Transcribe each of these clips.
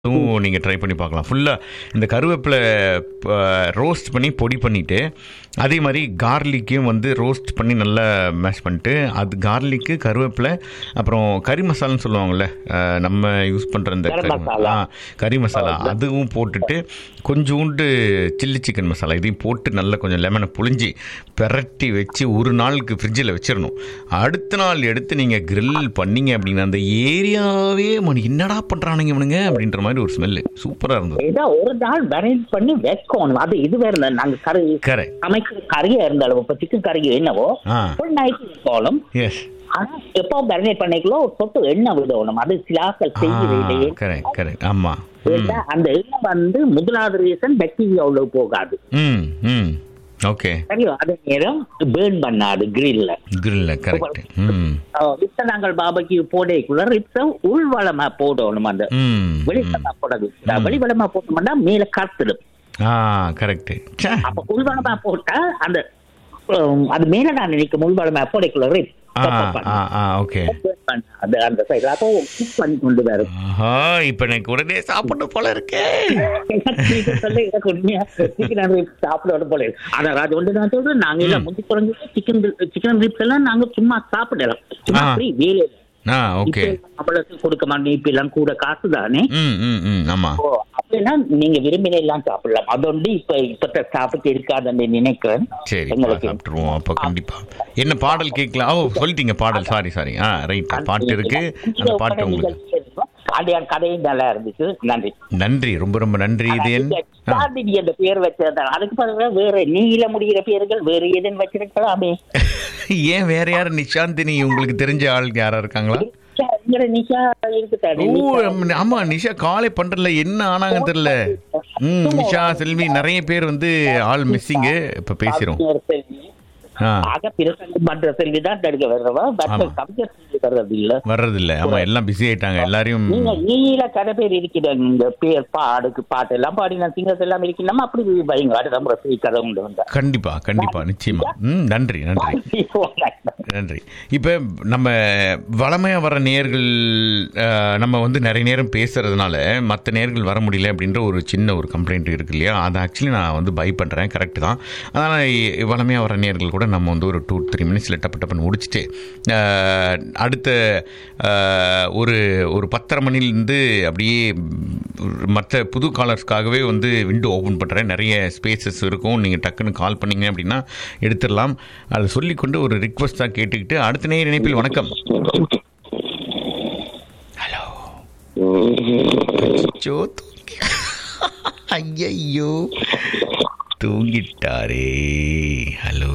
அதுவும் நீங்கள் ட்ரை பண்ணி பார்க்கலாம் ஃபுல்லாக இந்த கருவேப்பிலை ரோஸ்ட் பண்ணி பொடி பண்ணிவிட்டு அதே மாதிரி கார்லிக்கையும் வந்து ரோஸ்ட் பண்ணி நல்லா மேஷ் பண்ணிட்டு அது கார்லிக்கு கருவேப்பிலை அப்புறம் கறி மசாலான்னு சொல்லுவாங்கள்ல அஹ், நம்ம யூஸ் பண்ணுற இந்த கரம் கறி மசாலா. ஆ கறி மசாலா அதுவும் போட்டுட்டு கொஞ்சோண்டு சில்லி சிக்கன் மசாலா இதையும் போட்டு நல்லா கொஞ்சம் லெமனை புழிஞ்சி பிரட்டி வச்சு ஒரு நாளுக்கு ஃப்ரிட்ஜில் வச்சிடணும் அடுத்த நாள் எடுத்து நீங்கள் grill பண்ணீங்க அப்படின்னா அந்த ஏரியாவே மணி என்னடா பண்ணுறானுங்க இவனுங்க அப்படின்ற மாதிரி ஒரு ஸ்மெல்லு சூப்பராக இருந்தது ஏதோ ஒரு நாள் மேனேஜ் பண்ணி வைக்கணும் அது இது வேற இல்லை. நாங்க கறி கரை சமைக்கிற கறியா இருந்தாலும் இப்ப சிக்கன் கறி என்னவோ ஆ ஃபுல் நைட் வைக்கணும் எஸ் ஆனா எப்போ மேரினேட் பண்ணிக்கலோ ஒரு சொட்டு எண்ணெய் விடணும் அது சிலாக்கள் செய்யறதுலையே கரெக்ட் கரெக்ட் ஆமாம் ஏன்னா அந்த எண்ணெய் வந்து முதலாவது ரீசன் பாக்டீரியா உள்ள போகாது ம் ம் ஓகே சரியா அதே நேரம் பேர்ன் பண்ணாது கிரில்ல கிரில்ல கரெக்ட் ம் இப்ப நாங்கள் பாபக்கு போடக்குள்ள ரிப்ஸ உள்வளமா போடணும் அந்த ம் வெளிவளமா போடாது வெளிவளமா போட்டோம்னா மேல கருத்துடும் ஆ கரெக்ட் சே அப்ப உள்வளமா போட்டா அந்த உம், அது மேல நான் நினைக்கும் உள்வளமா போடக்குள்ள ரிப் ஆ ஆ ஆ ஓகே அது அந்த சைடு அப்போ குக் பண்ணி கொண்டு வரும் ஆஹா இப்ப எனக்கு உடனே சாப்பிட்டு போல இருக்கே நீங்க சொல்ல எனக்கு உண்மையா சிக்கன் ரிப்ஸ் சாப்பிட போல இருக்கு. ஆனா ராஜ் ஒன்று நான் சொல்றேன் நாங்க எல்லாம் முந்தி குறைஞ்சு சிக்கன் சிக்கன் ரிப்ஸ் எல்லாம் நாங்க சும்மா சாப்பிடலாம் சும்மா ஆ. ஃப்ரீ வேலை ஆ ஓகே நம்மளுக்கு கொடுக்க மாட்டேன் இப்ப எல்லாம் கூட காசு தானே ம் ம் ம் ஆமா ஓ, அப்படின்னா நீங்க விரும்பின எல்லாம் சாப்பிடலாம் அது வந்து இப்ப இப்ப சாப்பிட்டு இருக்காதுன்னு நினைக்கிறேன் சரி எங்களுக்கு சாப்பிட்டுருவோம் அப்போ கண்டிப்பா என்ன பாடல் கேட்கலாம் ஓ சொல்லிட்டீங்க பாடல் சாரி சாரி ஆ ரைட் பாட்டு இருக்கு அந்த பாட்டு உங்களுக்கு பாண்டியான் கதையும் நல்லா இருந்துச்சு நன்றி நன்றி ரொம்ப ரொம்ப நன்றி இது என் ஆ, சாந்தினி அந்த பேர் வச்சதான் அதுக்கு பதிலா வேற நீல முடிகிற பேர்கள் வேற எதுன்னு வச்சிருக்கலாமே ஏன் வேற யாரும் நிஷாந்தினி உங்களுக்கு தெரிஞ்ச ஆள் யாரா இருக்காங்களா இங்க நிஷா இருக்குதானே ஓ நிஷா. ஆம், ஆமா நிஷா காலை பண்றதுல என்ன ஆனாங்க தெரியல ம் நிஷா செல்வி நிறைய பேர் வந்து ஆள் மிஸ்ஸிங்கு இப்ப பேசிரும் கவிஞர் செல்வி. ஆ ஆக பிரசங்க மன்ற செல்வி தான் தடுக்க வர்றவா மற்ற ஆமா. கவிஞர் செல்வி வர்றது இல்ல வர்றதில்ல ஆமா எல்லாம் பிஸி ஆயிட்டாங்க எல்லாரையும் நீங்க நீல கதை பேர் இருக்கிறாங்க இந்த பேர் பாடுக்கு பாட்டு எல்லாம் பாடின சிங்கர்ஸ் எல்லாம் இருக்கணும் அப்படி வைங்க அடுத்த முறை போய் கதை உண்டு வந்தா கண்டிப்பா கண்டிப்பா நிச்சயமா ம் நன்றி நன்றி நன்றி இப்போ நம்ம வளமையாக வர நேர்கள் நம்ம வந்து நிறைய நேரம் பேசுறதுனால மற்ற நேர்கள் வர முடியல அப்படின்ற ஒரு சின்ன ஒரு கம்ப்ளைண்ட் இருக்கு இல்லையா அதை ஆக்சுவலி நான் வந்து பை பண்ணுறேன் கரெக்டு தான் அதனால் வளமையாக வர நேர்கள் கூட நம்ம வந்து ஒரு டூ த்ரீ மினிட்ஸில் டப்பு டப்புன்னு முடிச்சுட்டு அஹ், அடுத்த அஹ், ஒரு ஒரு பத்தரை மணிலேருந்து அப்படியே மற்ற புது காலர்ஸ்க்காகவே வந்து விண்டோ ஓப்பன் பண்ணுறேன் நிறைய ஸ்பேசஸ் இருக்கும் நீங்கள் டக்குன்னு கால் பண்ணீங்க அப்படின்னா எடுத்துடலாம் அதை சொல்லிக்கொண்டு ஒரு ரிக்வஸ்ட்டாக கேட்டுக்கிட்டு அடுத்த நேர இணைப்பில் வணக்கம் ஹலோ அச்சோ தூங்கி ஐயையோ தூங்கிட்டாரே ஹலோ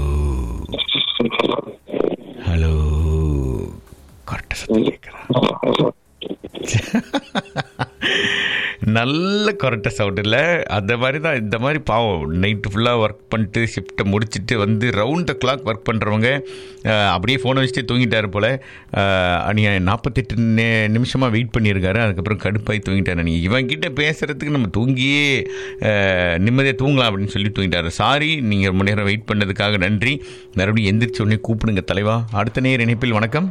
ஹலோ கரெக்டாக சத்தம் கேட்குறேன் நல்ல கொரட்டை சவுண்ட் இல்லை அந்த மாதிரி தான் இந்த மாதிரி பாவம் நைட்டு ஃபுல்லாக ஒர்க் பண்ணிட்டு ஷிஃப்ட்டை முடிச்சுட்டு வந்து ரவுண்ட் த கிளாக் ஒர்க் பண்ணுறவங்க அப்படியே ஃபோனை வச்சுட்டு தூங்கிட்டாரு போல் அநியாயம் நாற்பத்தெட்டு நி நிமிஷமாக வெயிட் பண்ணியிருக்காரு அதுக்கப்புறம் கடுப்பாகி தூங்கிட்டாரு நீ இவன் கிட்ட பேசுகிறதுக்கு நம்ம தூங்கியே அஹ், நிம்மதியாக தூங்கலாம் அப்படின்னு சொல்லி தூங்கிட்டாரு சாரி நீங்கள் ரொம்ப நேரம் வெயிட் பண்ணதுக்காக நன்றி மறுபடியும் எந்திரிச்ச உடனே கூப்பிடுங்க தலைவா அடுத்த நேர் இணைப்பில் வணக்கம்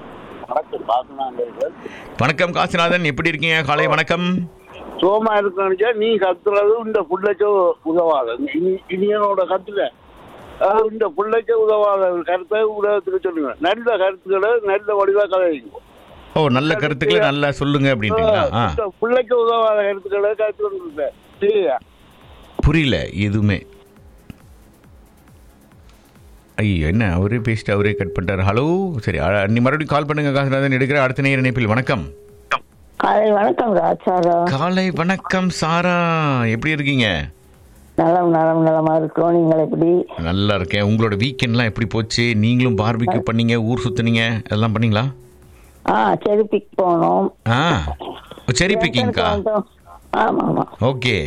வணக்கம் காசிநாதன் எப்படி இருக்கீங்க காலை வணக்கம் சோமா இருக்கணுச்சா நீ கத்துறது இந்த புள்ளச்சோ உதவாத இனி- இனியனோட கத்துல அஹ் இந்த புள்ளச்சோ உதவாத கருத்தை உலகத்துக்கு சொல்லுங்க நல்ல கருத்துக்களை நல்ல வடிவா கதைங்க ஓ நல்ல கருத்துக்களை நல்லா சொல்லுங்க அப்படின்றீங்களா ஆ இந்த புள்ளைக்கு உதவாத கருத்துக்களை கருத்து கொண்டு சரியா புரியல எதுவுமே ஐயோ என்ன அவரே பேசிட்டு அவரே கட் பண்ணிட்டார் ஹலோ சரி அ- நீ மறுபடியும் கால் பண்ணுங்க காசிநாதன் எடுக்கிற அடுத்த நேர இணைப்பில் வணக்கம் காலை வணக்கம் ராஜாரா காலை வணக்கம் சாரா எப்படி இருக்கீங்க நலம் நலம் நலமா இருக்கிறோம் நீங்கள் எப்படி நல்லா இருக்கேன் உங்களோட வீக்கெண்ட்லாம் எப்படி போச்சு நீங்களும் பார்பிக்யூ பண்ணீங்க ஊர் சுத்துனீங்க அதெல்லாம் பண்ணீங்களா ஆ செருப்பிக்கு போனோம் ஆ சரி பிக்கிங்கக்கா வந்தோம். ஆமா ஆமா ஓகே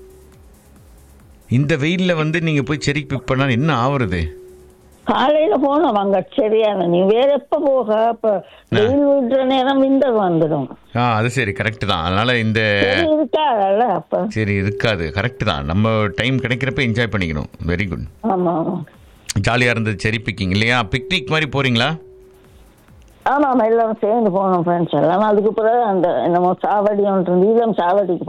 இந்த வெயில்ல வந்து நீங்க போய் செரி பிக் பண்ணா என்ன ஆவறது காலையில போனோம் அங்க சரியான நீ வேற எப்ப போக அப்ப வெயில் விடுற நேரம் விண்டர் வந்துடும் ஆ அது சரி கரெக்ட் தான் அதனால இந்த சரி இருக்காதல்ல அப்ப சரி இருக்காது கரெக்ட் தான் நம்ம டைம் கிடைக்கிறப்ப என்ஜாய் பண்ணிக்கணும் வெரி குட் ஆமா ஆமா ஜாலியாக இருந்தது செரி பிக்கிங் இல்லையா பிக்னிக் மாதிரி போறீங்களா ஆமா ஆமா எல்லாரும் சேர்ந்து போனோம் ஃப்ரெண்ட்ஸ் எல்லாம் அதுக்கு பிறகு அந்த என்னமோ சாவடி ஒன்று இருந்து ஈழம் சாவடிக்கு